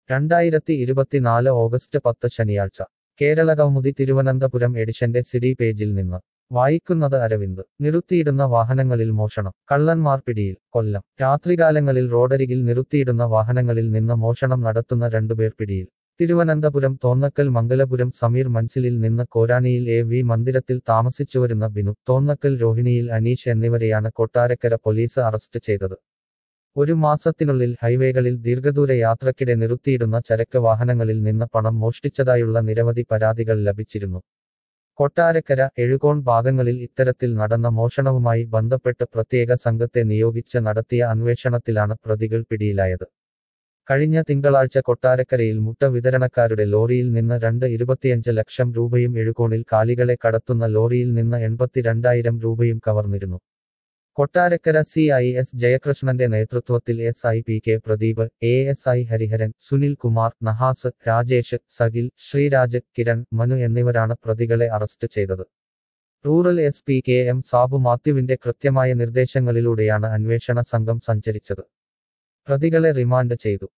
രണ്ടായിരത്തി ഇരുപത്തിനാല് ഓഗസ്റ്റ് പത്ത് ശനിയാഴ്ച കേരള കൗമുദി തിരുവനന്തപുരം എഡിഷന്റെ സിഡി പേജിൽ നിന്ന് വായിക്കുന്നത് അരവിന്ദ് നിർത്തിയിടുന്ന വാഹനങ്ങളിൽ മോഷണം കള്ളന്മാർ പിടിയിൽ കൊല്ലം രാത്രികാലങ്ങളിൽ റോഡരികിൽ നിർത്തിയിടുന്ന വാഹനങ്ങളിൽ നിന്ന് മോഷണം നടത്തുന്ന രണ്ടുപേർ പിടിയിൽ തിരുവനന്തപുരം തോന്നക്കൽ മംഗലപുരം സമീർ മൻസിലിൽ നിന്ന് കോരാണിയിൽ എ വി മന്ദിരത്തിൽ താമസിച്ചുവരുന്ന ബിനു തോന്നക്കൽ രോഹിണിയിൽ അനീഷ് എന്നിവരെയാണ് കൊട്ടാരക്കര പോലീസ് അറസ്റ്റ് ചെയ്തത് ഒരു മാസത്തിനുള്ളിൽ ഹൈവേകളിൽ ദീർഘദൂര യാത്രക്കിടെ നിർത്തിയിടുന്ന ചരക്ക് വാഹനങ്ങളിൽ നിന്ന് പണം മോഷ്ടിച്ചതായുള്ള നിരവധി പരാതികൾ ലഭിച്ചിരുന്നു കൊട്ടാരക്കര എഴുകോൺ ഭാഗങ്ങളിൽ ഇത്തരത്തിൽ നടന്ന മോഷണവുമായി ബന്ധപ്പെട്ട് പ്രത്യേക സംഘത്തെ നിയോഗിച്ച് നടത്തിയ അന്വേഷണത്തിലാണ് പ്രതികൾ പിടിയിലായത് കഴിഞ്ഞ തിങ്കളാഴ്ച കൊട്ടാരക്കരയിൽ മുട്ട വിതരണക്കാരുടെ ലോറിയിൽ നിന്ന് രണ്ട് ഇരുപത്തിയഞ്ച് ലക്ഷം രൂപയും എഴുകോണിൽ കാലികളെ കടത്തുന്ന ലോറിയിൽ നിന്ന് എൺപത്തിരണ്ടായിരം രൂപയും കവർന്നിരുന്നു കൊട്ടാരക്കര സി ഐ എസ് ജയകൃഷ്ണന്റെ നേതൃത്വത്തിൽ S I P K Pradeep A S I Harihara Sunil Kumar Nahas Rajesh Sagil Sreeraj Kiran Manu എന്നിവരാണ് പ്രതികളെ അറസ്റ്റ് ചെയ്തത് rural S P K M Sabu മാത്യുവിന്റെ കൃത്യമായ നിർദ്ദേശങ്ങളിലൂടെയാണ് അന്വേഷണ സംഘം സഞ്ചരിച്ചത് പ്രതികളെ റിമാൻഡ് ചെയ്തു